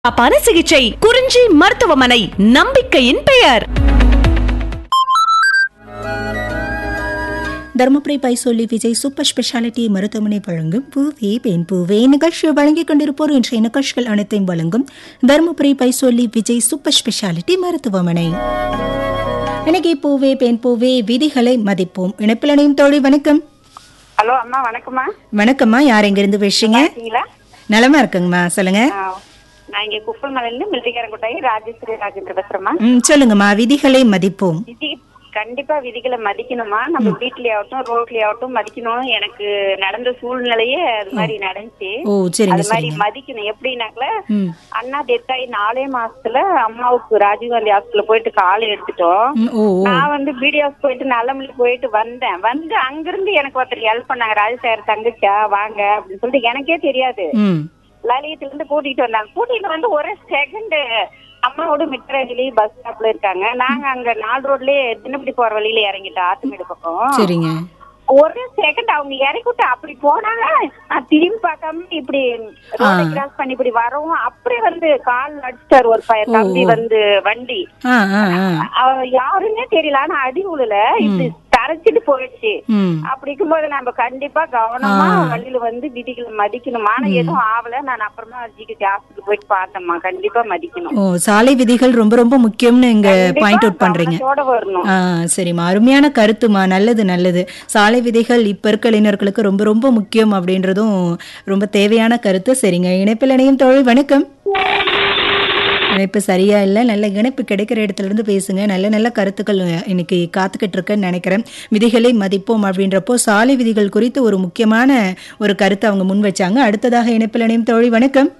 அப்பான சிகிச்சை குறிஞ்சி மருத்துவமனை நம்பிக்கையின் பெயர் தருமபுரி பைசொல்லி விஜய் சூப்பர் ஸ்பெஷாலிட்டி மருத்துவமனை வழங்கும் பூவே பெண் பூவே நிகழ்ச்சியை வழங்கிக் கொண்டிருப்போர் இன்றைய நிகழ்ச்சிகள் அனைத்தையும் வழங்கும் தருமபுரி பைசொல்லி விஜய் சூப்பர் ஸ்பெஷாலிட்டி மருத்துவமனை இன்னைக்கு பூவே பெண் பூவே விதிகளை மதிப்போம் இணைப்பில் இணையும் தோழி வணக்கம் ஹலோ அம்மா வணக்கம்மா வணக்கம்மா யார் எங்கிருந்து பேசுறீங்க இருக்கீங்களா நலமா இருக்குங்கம்மா சொல்லுங்க ஆ, நான் இங்க குப்பல் மலையில மில்லிக்காரங்குட்டாயி ராஜேஸ்வரி ராஜேந்திர பேசுறேம்மா ம் சொல்லுங்கம்மா விதிகளை மதிப்போம் விதி கண்டிப்பா விதிகளை மதிக்கணுமா நம்ம வீட்லயாகட்டும் ரோட்லயாகட்டும் மதிக்கணும் எனக்கு நடந்த சூழ்நிலையே அது மாதிரி நடந்துச்சு ஓ சரிங்க அது மாதிரி சரிங்க மதிக்கணும் எப்படின்னாக்கல ம் அண்ணா டெத் ஆகி நாலே மாசத்துல அம்மாவுக்கு ராஜீவ்காந்தி ஹாஸ்பிட்டல் போயிட்டு காலை எடுத்துட்டோம் ம், ஓ ஓ நான் வந்து பிடிஎஸ் போயிட்டு நல்லமல்லி போயிட்டு வந்தேன் வந்து அங்கிருந்து எனக்கு ஒருத்தர் ஹெல்ப் பண்ணாங்க ராஜசேகர் தங்கச்சா வாங்க அப்படின்னு சொல்லிட்டு எனக்கே தெரியாது ம் லலியத்துல இருந்து கூட்டிட்டு வந்தாங்க கூட்டிட்டு வந்து ஒரே செகண்ட் அம்மாவோட மிட்ரேஜிலி பஸ் ஸ்டாப்ல இருக்காங்க நாங்க அங்க நாலு ரோட்லயே தினப்படி போற வழியில இறங்கிட்டோம் ஆத்துமேடு பக்கம் சரிங்க ஒரே செகண்ட் அவங்க இறக்கி விட்டு அப்படி போனாங்க நான் திரும்பி பார்க்காம இப்படி ரோட கிராஸ் பண்ணி இப்படி வரவும் அப்படியே வந்து கால் அடிச்சிட்டாரு ஒரு பையன் தம்பி வந்து வண்டி ஆ ஆ ஆ அவ யாருன்னே தெரியல ஆனா அடி உழுல இப்படி தரைச்சிட்டு போயிடுச்சு ம் அப்படி இருக்கும்போது நம்ம கண்டிப்பா கவனமா வழியில வந்து விதிகளை மதிக்கணும் ஆனா எதுவும் ஆவல நான் அப்புறமா ஜிக்கு ஹாஸ்பிட்டல் போயிட்டு பார்த்தேம்மா கண்டிப்பா மதிக்கணும் ஓ சாலை விதிகள் ரொம்ப ரொம்ப முக்கியம்னு இங்க பாயிண்ட் அவுட் பண்றீங்க கவனத்தோட வரணும் ஆ சரிம்மா அருமையான கருத்துமா நல்லது நல்லது சாலை விதிகள் இப்ப இருக்க இளைஞர்களுக்கு ரொம்ப ரொம்ப முக்கியம் அப்படின்றதும் ரொம்ப தேவையான கருத்து சரிங்க இணைப்பில் இணையும் தோழி வணக்கம் இணைப்பு சரியா இல்லை நல்ல இணைப்பு கிடைக்கிற இடத்துல இருந்து பேசுங்க நல்ல நல்ல கருத்துக்கள் இன்னைக்கு காத்துக்கிட்டு இருக்கேன்னு நினைக்கிறேன் விதிகளை மதிப்போம் அப்படின்றப்போ சாலை விதிகள் குறித்து ஒரு முக்கியமான ஒரு கருத்தை அவங்க முன் வச்சாங்க அடுத்ததாக இணைப்பில் இணையும் தோழி வணக்கம்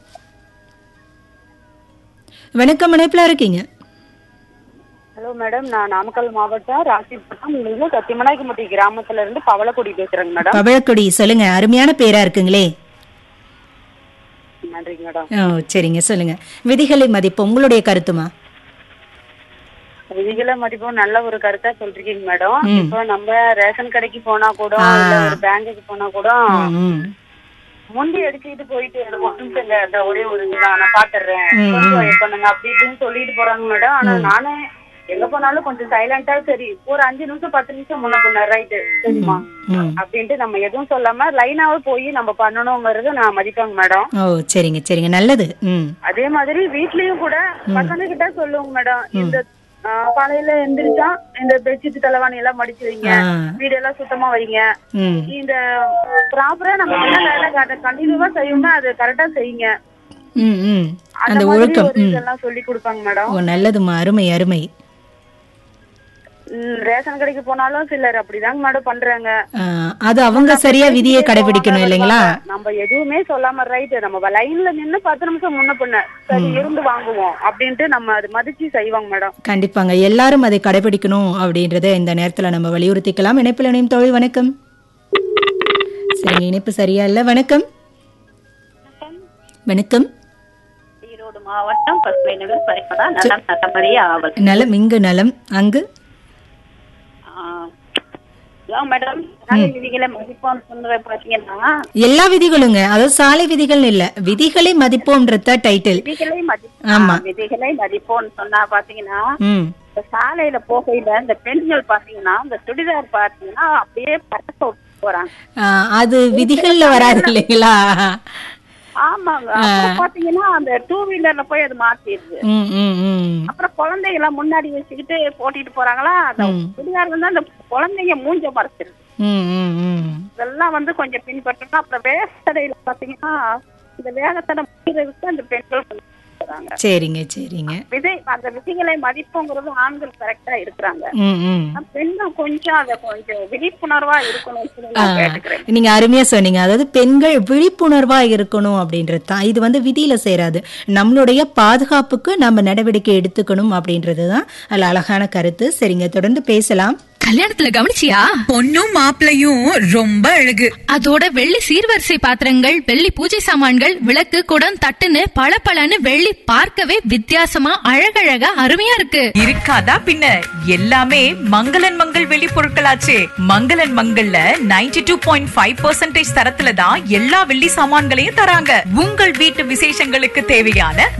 வணக்கம் இணைப்பில் இருக்கீங்க ஹலோ மேடம் நான் நாமக்கல் மாவட்டம் ராசிபுரம் உங்களுக்கு கத்திமனாய்க்குமட்டி கிராமத்துல இருந்து பவளக்குடி பேசுறேங்க மேடம் பவழக்கொடி சொல்லுங்க அருமையான பேரா இருக்குங்களே நன்றிங்க மேடம் ஓ சரிங்க சொல்லுங்க விதிகளை மதிப்பு உங்களுடைய கருத்துமா விதிகளை மதிப்பும் நல்ல ஒரு கருத்தா சொல்றீங்க மேடம் ம். இப்போ நம்ம ரேஷன் கடைக்கு போனா கூட இல்ல ஒரு பேங்குக்கு போனா கூட ம், முண்டி அடிச்சுக்கிட்டு போயிட்டு எனக்கு ஒரு நிமிஷம் இல்ல, இந்த ஒரே ஒரு இதுதான் நான் பாத்துறேன் ம், கொஞ்சம் இது பண்ணுங்க அப்படி இப்படின்னு சொல்லிட்டு போறாங்க மேடம் ஆனா நானே எங்க போனாலும் கொஞ்சம் சைலண்டா சரி ஒரு அஞ்சு நிமிஷம் பத்து நிமிஷம் முன்ன பண்ண ரைட்டு சரிம்மா ம். அப்படின்ட்டு நம்ம எதுவும் சொல்லாம லைனாவே போய் நம்ம பண்ணணுங்கிறது நான் மதிப்பேங்க மேடம் ஓ சரிங்க சரிங்க நல்லது ம் அதே மாதிரி வீட்லயும் கூட பசங்க கிட்ட சொல்லுவோங்க மேடம் இந்த ஆ, காலையில எந்திரிச்சா இந்த பெட்ஷீட் தலைவாணி எல்லாம் மடிச்சு வைங்க ஆ. வீடெல்லாம் சுத்தமா வைங்க ம் இந்த ப்ராப்பரா நம்ம என்ன வேலை அதை கண்டினியூவா செய்யணும்னா அது கரெக்டா செய்யுங்க ம் ம் அந்த அந்த மாதிரி ஒழுக்கம் ஒரு ம் இதெல்லாம் சொல்லி கொடுப்பாங்க மேடம் ஓ நல்லதுமா அருமை அருமை ம், ரேஷன் கடைக்கு போனாலும் சிலர் அப்படிதாங்க மேடம் பண்றாங்க ஆ, அது அவங்க சரியா விதியை கடைபிடிக்கணும் இல்லைங்களா நம்ம எதுவுமே சொல்லாம ரைட் நம்ம லைன்ல நின்னு பத்து நிமிஷம் முன்ன பண்ண சரி இருந்து வாங்குவோம் அப்படின்ட்டு நம்ம அது மதிச்சு செய்வாங்க மேடம் கண்டிப்பாங்க எல்லாரும் அதை கடைபிடிக்கணும் அப்படின்றத இந்த நேரத்துல நம்ம வலியுறுத்திக்கலாம் இணைப்பில் இணையும் தோழி வணக்கம் சரிங்க இணைப்பு சரியா இல்ல வணக்கம் வணக்கம் ஈரோடு மாவட்டம் பசுமை நகர் பரிமளா நலம் நல்லபடியே ஆவல் நலம் இங்கு நலம் அங்கு மேடம் சாலை விதிகளை மதிப்போம்னு சொன்னதை பாத்தீங்கன்னா எல்லா விதிகளுங்க அதாவது சாலை விதிகள் இல்ல விதிகளை மதிப்போம்ன்றத டைட்டில் விதிகளை மதி ஆமா. ஆ, விதிகளை மதிப்போம்னு சொன்னா பாத்தீங்கன்னா ம் இந்த சாலையில போகையில இந்த பெண்கள் பாத்தீங்கன்னா இந்த சுடிதார் பாத்தீங்கன்னா அப்படியே பறக்க விட்டு போறாங்க ஆ, அது விதிகள்ல வராது இல்லைங்களா ஆமாங்க அப்புறம் பாத்தீங்கன்னா அந்த டூ வீலர்ல போய் அது மாத்திடுது ம் ம் ம் அப்புறம் குழந்தைகளை முன்னாடி வச்சுக்கிட்டு போட்டிட்டு போறாங்களா அந்த சுடிதார் வந்து அந்த குழந்தைங்க மூஞ்ச மறைச்சிருது ம் ம் ம் இதெல்லாம் வந்து கொஞ்சம் பின்பற்றணும் அப்புறம் வேகத்தடையில பாத்தீங்கன்னா இந்த வேகத்தடை முடிகிறதுக்கு அந்த பெண்கள் கொஞ்சம் போறாங்க சரிங்க சரிங்க விதை அந்த விதிகளை மதிப்புங்கிறது ஆண்கள் கரெக்டா இருக்கிறாங்க ம் ம் ஆனா பெண்கள் கொஞ்சம் அதை கொஞ்சம் விழிப்புணர்வா இருக்கணும்னு சொல்லி ஆ, நான் கேட்டுக்கிறேன் நீங்க அருமையா சொன்னீங்க அதாவது பெண்கள் விழிப்புணர்வா இருக்கணும் அப்படின்றது தான் இது வந்து விதியில சேராது நம்மளுடைய பாதுகாப்புக்கு நம்ம நடவடிக்கை எடுத்துக்கணும் அப்படின்றது தான் அதுல அழகான கருத்து சரிங்க தொடர்ந்து பேசலாம் கல்யாணத்துல கவனிச்சியா பொண்ணும் மாப்பிளையும் ரொம்ப அழகு அதோட வெள்ளி சீர்வரிசை பாத்திரங்கள் வெள்ளி பூஜை சாமான்கள் விளக்கு குடம் தட்டுன்னு பளபளன்னு வெள்ளி பார்க்கவே வித்தியாசமா அழகழகா அருமையா இருக்கு இருக்காதா பின்ன எல்லாமே மங்களன் மங்கள் வெளி பொருட்களாச்சே மங்களன் மங்கள்ல 92.5% டூ பாயிண்ட் ஃபைவ் பர்சன்டேஜ் தரத்துல தான் எல்லா வெள்ளி சாமான்களையும் தராங்க உங்கள் வீட்டு விசேஷங்களுக்கு தேவையான